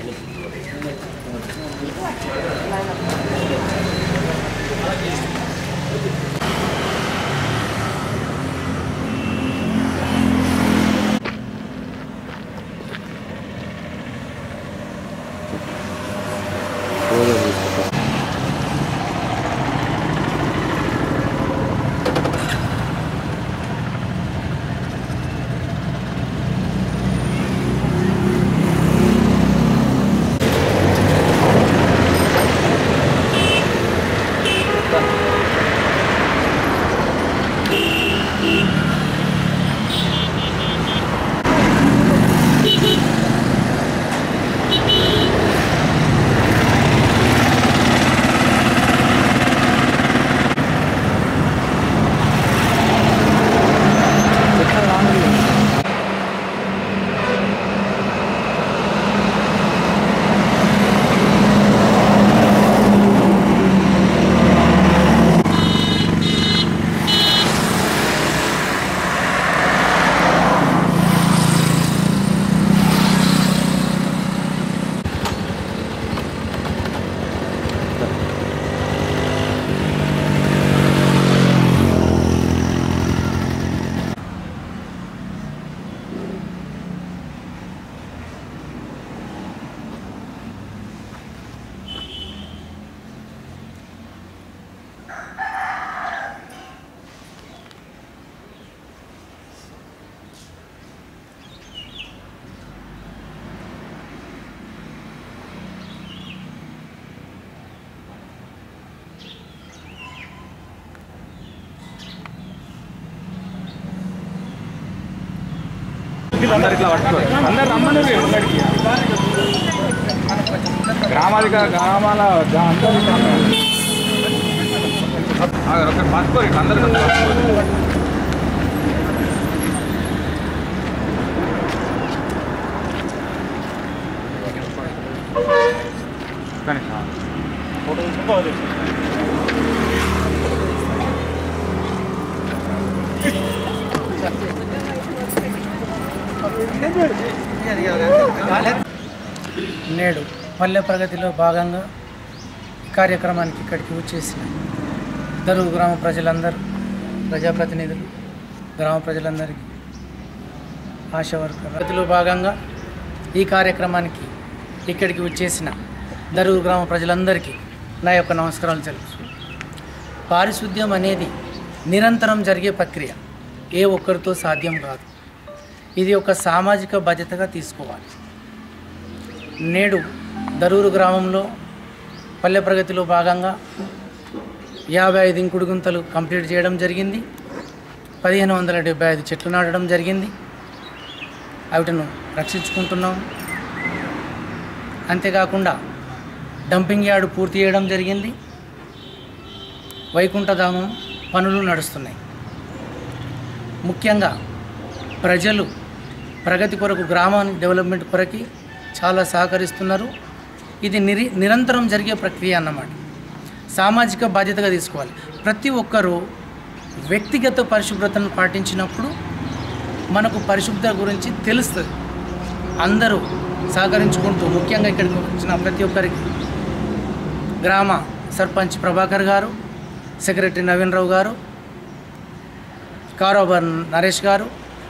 అందరు ఇట్లా పట్టుకో అందరు రమ్మని ముంగడికి గ్రామాధిక గ్రామాల గా- అందరూ ఇట్లా ఉన్నారు. ఆ, ఒకటి పట్టుకోరు ఇట్లా అందరు ఇట్లా పట్టుకోరు. కానీ సార్ నేడు పల్లె ప్రగతిలో భాగంగా ఈ కార్యక్రమానికి ఇక్కడికి వచ్చేసిన దరువు గ్రామ ప్రజలందరూ ప్రజాప్రతినిధులు గ్రామ ప్రజలందరికీ ఆశా వర్కర్ ప్రగతిలో భాగంగా ఈ కార్యక్రమానికి ఇక్కడికి వచ్చేసిన దరువు గ్రామ ప్రజలందరికీ నా యొక్క నమస్కారాలు తెలుసు పారిశుద్ధ్యం అనేది నిరంతరం జరిగే ప్రక్రియ ఏ ఒక్కరితో సాధ్యం కాదు ఇది ఒక సామాజిక బాధ్యతగా తీసుకోవాలి నేడు దరూరు గ్రామంలో పల్లె ప్రగతిలో భాగంగా యాభై ఐదు ఇంకుడు గుంతలు కంప్లీట్ చేయడం జరిగింది పదిహేను వందల డెబ్బై ఐదు చెట్లు నాటడం జరిగింది వాటిను రక్షించుకుంటున్నాం అంతేకాకుండా డంపింగ్ యార్డు పూర్తి చేయడం జరిగింది వైకుంఠధామం పనులు నడుస్తున్నాయి ముఖ్యంగా ప్రజలు ప్రగతి కొరకు గ్రామాన్ని డెవలప్మెంట్ కొరకి చాలా సహకరిస్తున్నారు ఇది నిరి నిరంతరం జరిగే ప్రక్రియ అన్నమాట సామాజిక బాధ్యతగా తీసుకోవాలి ప్రతి ఒక్కరూ వ్యక్తిగత పరిశుభ్రతను పాటించినప్పుడు మనకు పరిశుభ్రత గురించి తెలుస్తుంది అందరూ సహకరించుకుంటూ ముఖ్యంగా ఇక్కడికి వచ్చిన ప్రతి ఒక్కరికి గ్రామ సర్పంచ్ ప్రభాకర్ గారు సెక్రటరీ నవీన్ రావు గారు కారోబార్ నరేష్ గారు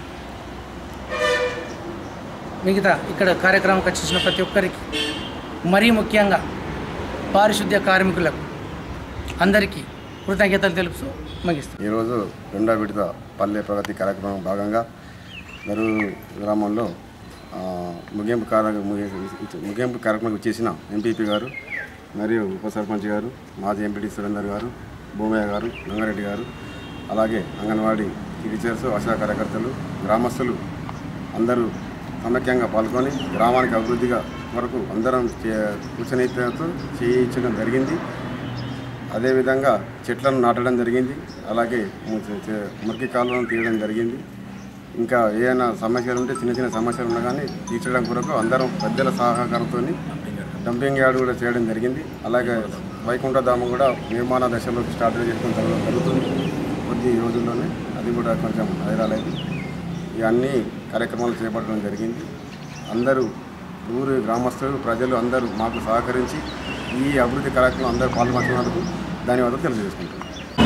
మిగతా ఇక్కడ కార్యక్రమం వచ్చేసిన ప్రతి ఒక్కరికి మరీ ముఖ్యంగా పారిశుద్ధ్య కార్మికులకు అందరికీ కృతజ్ఞతలు తెలుపుతూ ముగిస్తాం ఈరోజు రెండో విడత పల్లె ప్రగతి కార్యక్రమం భాగంగా గరు గ్రామంలో ఆ, ముగింపు కార్య ముగి- ముగింపు కార్యక్రమం చేసిన ఎంపీపీ గారు మరియు ఉప సర్పంచ్ గారు మాజీ ఎంపీటీ సురేందర్ గారు భూమయ్య గారు గంగారెడ్డి గారు అలాగే అంగన్వాడీ టీచర్స్ ఆశా కార్యకర్తలు గ్రామస్తులు అందరూ సమైక్యంగా పాల్గొని గ్రామానికి అభివృద్ధిగా వరకు అందరం చే- కృషినీయతతో చేయించడం జరిగింది అదేవిధంగా చెట్లను నాటడం జరిగింది అలాగే ము- చే- చే- మురికి కాలువలను తీయడం జరిగింది ఇంకా ఏదైనా సమస్యలు ఉంటే చిన్న చిన్న సమస్యలు ఉన్నా కానీ తీర్చడం కొరకు అందరం పెద్దల సహకారంతో డంపింగ్ యార్డ్ కూడా చేయడం జరిగింది అలాగే వైకుంఠధామం కూడా నిర్మాణ దశలో స్టార్ట్ చేసుకోవడం జరగడం జరుగుతుంది కొద్ది రోజుల్లోనే అది కూడా కొంచెం వైరాలైంది ఇవన్నీ కార్యక్రమాలు చేపట్టడం జరిగింది అందరూ ఊరు గ్రామస్తులు ప్రజలు అందరూ మాకు సహకరించి ఈ అభివృద్ధి కార్యక్రమం అందరూ పాల్గొంటున్నందుకు ధన్యవాదాలు తెలియజేసుకుంటున్నాను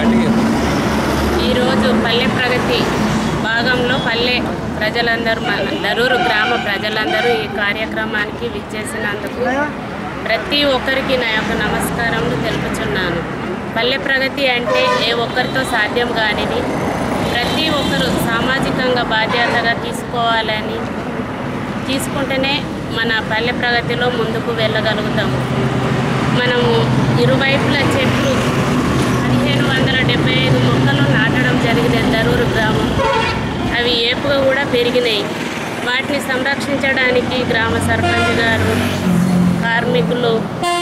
ఈరోజు పల్లె ప్రగతి భాగంలో పల్లె ప్రజలందరూ మన దరూరు గ్రామ ప్రజలందరూ ఈ కార్యక్రమానికి విచ్చేసినందుకు ప్రతి ఒక్కరికి నా యొక్క నమస్కారములు తెలుపుచున్నాను పల్లె ప్రగతి అంటే ఏ ఒక్కరితో సాధ్యం కానిది ప్రతి ఒక్కరు సామాజికంగా బాధ్యతగా తీసుకోవాలని తీసుకుంటేనే మన పల్లె ప్రగతిలో ముందుకు వెళ్ళగలుగుతాము మనము ఇరువైపుల చెట్లు పదిహేను వందల డెబ్బై ఐదు మొక్కలు నాటడం జరిగింది దరూరు గ్రామం అవి ఏపుగా కూడా పెరిగినాయి వాటిని సంరక్షించడానికి గ్రామ సర్పంచ్ గారు కార్మికులు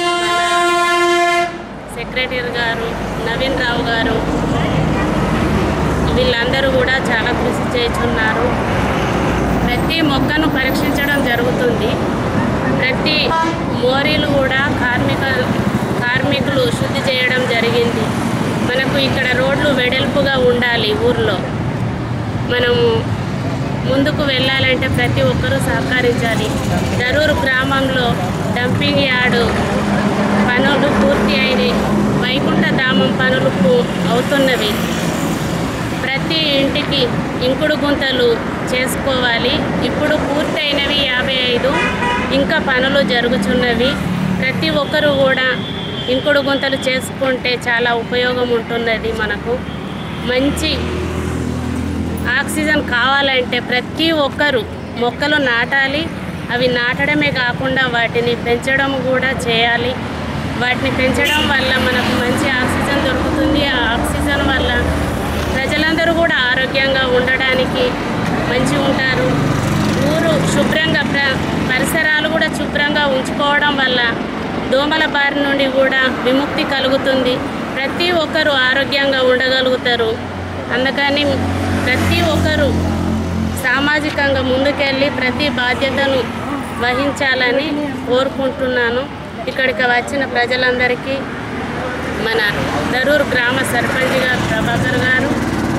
సెక్రటరీ గారు నవీన్ రావు గారు వీళ్ళందరూ కూడా చాలా కృషి చేస్తున్నారు ప్రతి మొక్కను పరీక్షించడం జరుగుతుంది ప్రతి మోరీలు కూడా కార్మిక కార్మికులు శుద్ధి చేయడం జరిగింది మనకు ఇక్కడ రోడ్లు వెడల్పుగా ఉండాలి ఊర్లో మనము ముందుకు వెళ్ళాలంటే ప్రతి ఒక్కరూ సహకరించాలి దరూరు గ్రామంలో డంపింగ్ యార్డు పనులు పూర్తి అయినాయి వైకుంఠ ధామం పనులు పూ- అవుతున్నవి ప్రతి ఇంటికి ఇంకుడు గుంతలు చేసుకోవాలి ఇప్పుడు పూర్తయినవి యాభై ఐదు ఇంకా పనులు జరుగుతున్నవి ప్రతి ఒక్కరు కూడా ఇంకుడు గుంతలు చేసుకుంటే చాలా ఉపయోగం ఉంటున్నది మనకు మంచి ఆక్సిజన్ కావాలంటే ప్రతి ఒక్కరు మొక్కలు నాటాలి అవి నాటడమే కాకుండా వాటిని పెంచడం కూడా చేయాలి వాటిని పెంచడం వల్ల మనకు మంచి ఆక్సిజన్ దొరుకుతుంది ఆ ఆక్సిజన్ వల్ల ప్రజలందరూ కూడా ఆరోగ్యంగా ఉండడానికి మంచి ఉంటారు ఊరు శుభ్రంగా ప్ర పరిసరాలు కూడా శుభ్రంగా ఉంచుకోవడం వల్ల దోమల బారి నుండి కూడా విముక్తి కలుగుతుంది ప్రతి ఒక్కరూ ఆరోగ్యంగా ఉండగలుగుతారు అందుకని ప్రతి ఒక్కరూ సామాజికంగా ముందుకెళ్ళి ప్రతి బాధ్యతను వహించాలని కోరుకుంటున్నాను ఇక్కడికి వచ్చిన ప్రజలందరికీ మన దరూర్ గ్రామ సర్పంచ్ గారు ప్రభాకర్ గారు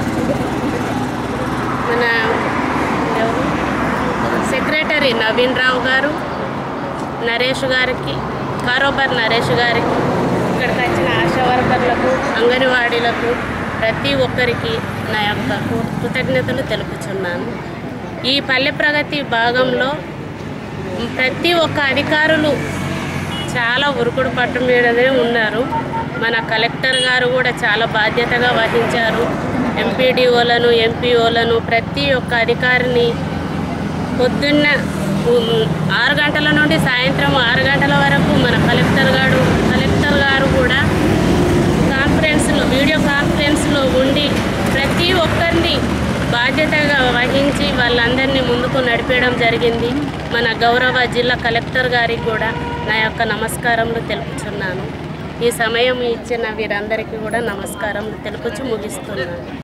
మన ఎవరు సెక్రటరీ నవీన్ రావు గారు నరేష్ గారికి కారోబార్ నరేష్ గారికి ఇక్కడికి వచ్చిన ఆశా వర్కర్లకు అంగన్వాడీలకు ప్రతి ఒక్కరికి నా యొక్క కృతజ్ఞతలు తెలుపుచున్నాను ఈ పల్లె ప్రగతి భాగంలో ప్రతి ఒక్క అధికారులు చాలా ఉరుకుడు పట్టు మీదనే ఉన్నారు మన కలెక్టర్ గారు కూడా చాలా బాధ్యతగా వహించారు ఎంపీడీఓలను ఎంపీఓలను ప్రతి ఒక్క అధికారిని పొద్దున్న ఉమ్, ఆరు గంటల నుండి సాయంత్రం ఆరు గంటల వరకు మన కలెక్టర్ గారు కలెక్టర్ గారు కూడా కాన్ఫరెన్స్లో వీడియో కాన్ఫరెన్స్లో ఉండి ప్రతి ఒక్కరిని బాధ్యతగా వహించి వాళ్ళందరినీ ముందుకు నడిపేయడం జరిగింది మన గౌరవ జిల్లా కలెక్టర్ గారికి కూడా నా యొక్క నమస్కారములు తెలుపుచున్నాను ఈ సమయం ఇచ్చిన వీరందరికీ కూడా నమస్కారములు తెలుపుచు ముగిస్తున్నాను